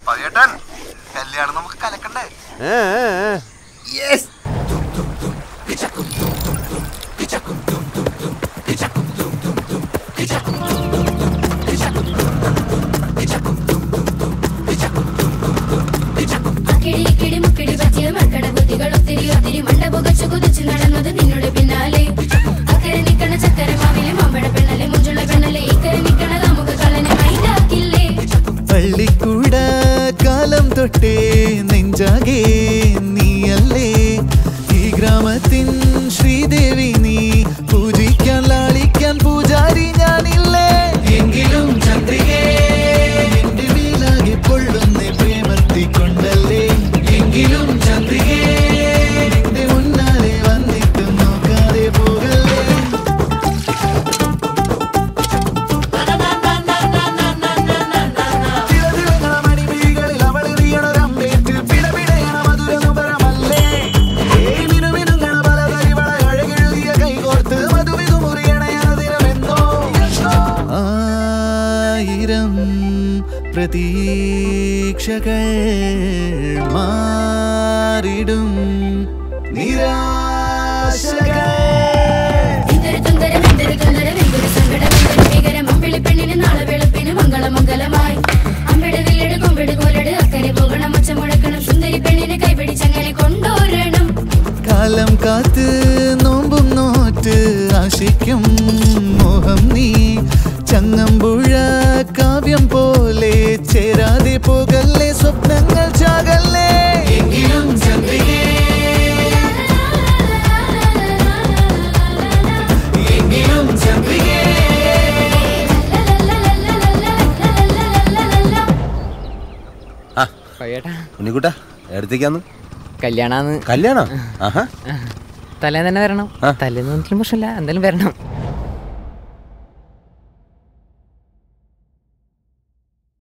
പതിയേട്ടൻ കല്യാണം നമുക്ക് കലക്കണ്ടേ അക്കിടി ഇക്കിടി മുക്കിടി പറ്റിയ മക്കട ബുദ്ധികൾ ഒത്തിരി ഒത്തിരി മണ്ട പുകച്ചു കുതിച്ചു നടന്നത് നിന്നോട് പിന്നാലെ അക്കരെ നിക്കണ ചക്കര മാവിലെ മമ്പട പെണ്ണലെ മുഞ്ചുള്ള പെണ്ണലെ ഇക്കരെ നിക്കണ നമുക്ക് കളനെ മൈൻഡാക്കില്ലേ പള്ളിക്കൂട കാലം തൊട്ടേ നെഞ്ചാകെ നീയല്ലേ ഈ ഗ്രാമത്തിൻ ശ്രീദേവി നീ പൂജിക്കാൻ ലാളിക്കാൻ പൂജാരി ഞാനില്ലേ എങ്കിലും ചന്ദ്രികേ എന്റെ മേലാകെ പൊള്ളുന്ന പ്രേമത്തി കൊണ്ടല്ലേ എങ്കിലും ചന്ദ്രികേ എന്റെ മുന്നാലെ വന്നിട്ട് നോക്കാതെ പോകല്ലേ മണിമിഴികളിൽ അവൾ എറിയണൊരമ്പേറ്റ് പിടപിടയണ മധുരനുപരമല്ലേ ഏയ് മിനുമിനുങ്ങണ പലതരിവള അഴകെഴുതിയ കൈകോർത്ത് മധുവിധു മുറിയണയതിരമെന്നോ ആയിരം പ്രതീക്ഷകൾ മാറിടും നിരാശകൾ ഇതൊരു തുന്തരം എന്തൊരു തുന്തരം എന്തൊരു സങ്കടം എന്തൊരു ഭീകരം അമ്പിളി പെണ്ണിന് നാളെ വെളുപ്പിന് മംഗളമംഗലമായി അമ്പിട് വില്ലട് കൊമ്പിട് കോലട് അക്കരെ പോകണം ഒച്ച മുഴക്കണം സുന്ദരി പെണ്ണിനെ കൈപിടിച്ചങ്ങനെ കൊണ്ടുവരണം കാലം കാത്ത് നോമ്പും നോറ്റ് ആശിക്കും മോഹം നീ ചങ്ങമ്പുഴ കാവ്യം പോലെ ചേരാതെ പോകല്ലേ സ്വപ്നങ്ങൾ ചാകല്ലേ എങ്കിലും ചന്ദ്രികേ എങ്കിലും ചന്ദ്രികേ പയ്യേട്ടാ ഉണ്ണിക്കുട്ട എടുത്തേക്കാന്ന് കല്യാണാന്ന് കല്യാണം ആഹാ തലേന്ന് തന്നെ വരണം തലേന്ന് വന്നിട്ടും പ്രശ്നമില്ല എന്തായാലും വരണം